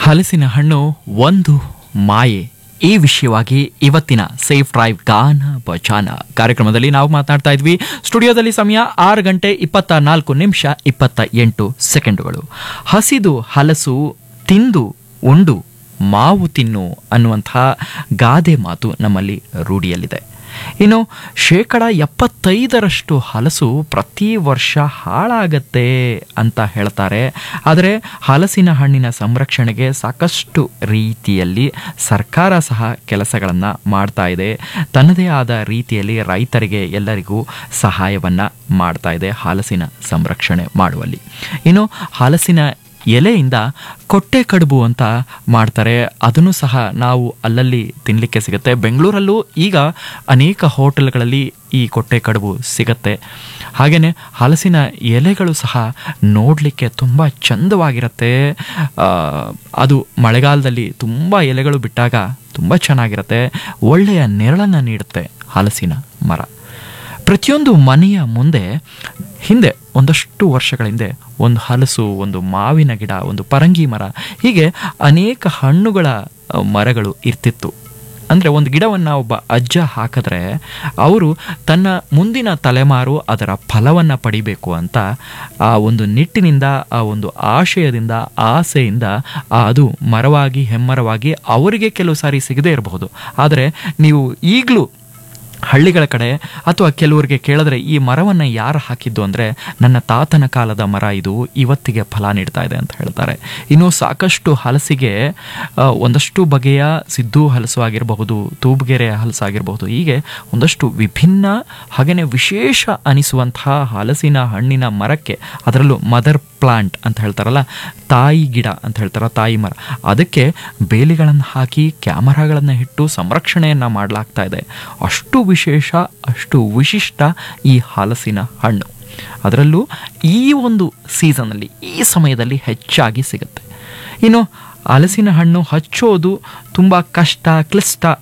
ಹಲಸಿನ ಹಣ್ಣು ಒಂದು ಮಾಯೆ ಈ ವಿಷಯವಾಗಿ ಇವತ್ತಿನ ಸೇಫ್ ಡ್ರೈವ್ ಗಾನ ಬಚಾನ ಕಾರ್ಯಕ್ರಮದಲ್ಲಿ ನಾವು ಮಾತನಾಡ್ತಾ ಇದ್ವಿ ಸ್ಟುಡಿಯೋದಲ್ಲಿ ಸಮಯ ಆರು ಗಂಟೆ ಇಪ್ಪತ್ತ ನಾಲ್ಕು ನಿಮಿಷ ಇಪ್ಪತ್ತ ಎಂಟು ಸೆಕೆಂಡುಗಳು ಹಸಿದು ಹಲಸು ತಿಂದು ಉಂಡು ಮಾವು ತಿನ್ನು ಅನ್ನುವಂತಹ ಗಾದೆ ಮಾತು ನಮ್ಮಲ್ಲಿ ರೂಢಿಯಲ್ಲಿದೆ ಇನ್ನು ಶೇಕಡ ಎಪ್ಪತ್ತೈದರಷ್ಟು ಹಲಸು ಪ್ರತಿ ವರ್ಷ ಹಾಳಾಗತ್ತೆ ಅಂತ ಹೇಳ್ತಾರೆ ಆದರೆ ಹಲಸಿನ ಹಣ್ಣಿನ ಸಂರಕ್ಷಣೆಗೆ ಸಾಕಷ್ಟು ರೀತಿಯಲ್ಲಿ ಸರ್ಕಾರ ಸಹ ಕೆಲಸಗಳನ್ನು ಮಾಡ್ತಾ ಇದೆ ತನ್ನದೇ ಆದ ರೀತಿಯಲ್ಲಿ ರೈತರಿಗೆ ಎಲ್ಲರಿಗೂ ಸಹಾಯವನ್ನು ಮಾಡ್ತಾ ಇದೆ ಹಲಸಿನ ಸಂರಕ್ಷಣೆ ಮಾಡುವಲ್ಲಿ ಇನ್ನು ಹಲಸಿನ ಎಲೆಯಿಂದ ಕೊಟ್ಟೆ ಕಡುಬು ಅಂತ ಮಾಡ್ತಾರೆ ಅದನ್ನು ಸಹ ನಾವು ಅಲ್ಲಲ್ಲಿ ತಿನ್ನಲಿಕ್ಕೆ ಸಿಗುತ್ತೆ ಬೆಂಗಳೂರಲ್ಲೂ ಈಗ ಅನೇಕ ಹೋಟೆಲ್ಗಳಲ್ಲಿ ಈ ಕೊಟ್ಟೆ ಕಡುಬು ಸಿಗತ್ತೆ ಹಾಗೆಯೇ ಹಲಸಿನ ಎಲೆಗಳು ಸಹ ನೋಡಲಿಕ್ಕೆ ತುಂಬ ಚಂದವಾಗಿರುತ್ತೆ ಆ, ಅದು ಮಳೆಗಾಲದಲ್ಲಿ ತುಂಬ ಎಲೆಗಳು ಬಿಟ್ಟಾಗ ತುಂಬ ಚೆನ್ನಾಗಿರುತ್ತೆ ಒಳ್ಳೆಯ ನೆರಳನ್ನು ನೀಡುತ್ತೆ ಹಲಸಿನ ಮರ ಪ್ರತಿಯೊಂದು ಮನೆಯ ಮುಂದೆ ಹಿಂದೆ ಒಂದಷ್ಟು ವರ್ಷಗಳ ಹಿಂದೆ ಒಂದು ಹಲಸು ಒಂದು ಮಾವಿನ ಗಿಡ ಒಂದು ಪರಂಗಿ ಮರ ಹೀಗೆ ಅನೇಕ ಹಣ್ಣುಗಳ ಅ, ಮರಗಳು ಇರ್ತಿತ್ತು ಅಂದರೆ ಒಂದು ಗಿಡವನ್ನು ಒಬ್ಬ ಅಜ್ಜ ಹಾಕಿದ್ರೆ ಅವರು ತನ್ನ ಮುಂದಿನ ತಲೆಮಾರು ಅದರ ಫಲವನ್ನು ಪಡಿಬೇಕು ಅಂತ ಆ ಒಂದು ನಿಟ್ಟಿನಿಂದ ಆ ಒಂದು ಆಶಯದಿಂದ ಆಸೆಯಿಂದ ಆ ಅದು ಮರವಾಗಿ ಹೆಮ್ಮರವಾಗಿ ಅವರಿಗೆ ಕೆಲವು ಸಾರಿ ಸಿಗದೇ ಇರಬಹುದು ಆದರೆ ನೀವು ಈಗಲೂ ಹಳ್ಳಿಗಳ ಕಡೆ ಅಥವಾ ಕೆಲವರಿಗೆ ಕೇಳಿದ್ರೆ ಈ ಮರವನ್ನು ಯಾರು ಹಾಕಿದ್ದು ಅಂದರೆ ನನ್ನ ತಾತನ ಕಾಲದ ಮರ ಇದು ಇವತ್ತಿಗೆ ಫಲ ನೀಡ್ತಾ ಇದೆ ಅಂತ ಹೇಳ್ತಾರೆ ಇನ್ನು ಸಾಕಷ್ಟು ಹಲಸಿಗೆ ಆ, ಒಂದಷ್ಟು ಬಗೆಯ ಸಿದ್ದು ಹಲಸು ಆಗಿರಬಹುದು ತೂಬ್ಗೆರೆ ಹಲಸು ಆಗಿರಬಹುದು ಹೀಗೆ ಒಂದಷ್ಟು ವಿಭಿನ್ನ ಹಾಗೆಯೇ ವಿಶೇಷ ಅನಿಸುವಂತಹ ಹಲಸಿನ ಹಣ್ಣಿನ ಮರಕ್ಕೆ ಅದರಲ್ಲೂ ಮದರ್ ಪ್ಲಾಂಟ್ ಅಂತ ಹೇಳ್ತಾರಲ್ಲ ತಾಯಿ ಗಿಡ ಅಂತ ಹೇಳ್ತಾರ ತಾಯಿ ಮರ ಅದಕ್ಕೆ ಬೇಲಿಗಳನ್ನು ಹಾಕಿ ಕ್ಯಾಮರಾಗಳನ್ನು ಇಟ್ಟು ಸಂರಕ್ಷಣೆಯನ್ನು ಮಾಡಲಾಗ್ತಾ ಇದೆ ಅಷ್ಟು ವಿಶೇಷ ಅಷ್ಟು ವಿಶಿಷ್ಟ ಈ ಹಲಸಿನ ಹಣ್ಣು ಅದರಲ್ಲೂ ಈ ಒಂದು ಸೀಸನ್ನಲ್ಲಿ ಈ ಸಮಯದಲ್ಲಿ ಹೆಚ್ಚಾಗಿ ಸಿಗುತ್ತೆ ಇನ್ನು ಹಲಸಿನ ಹಣ್ಣು ಹಚ್ಚೋದು ತುಂಬ ಕಷ್ಟ ಕ್ಲಿಷ್ಟ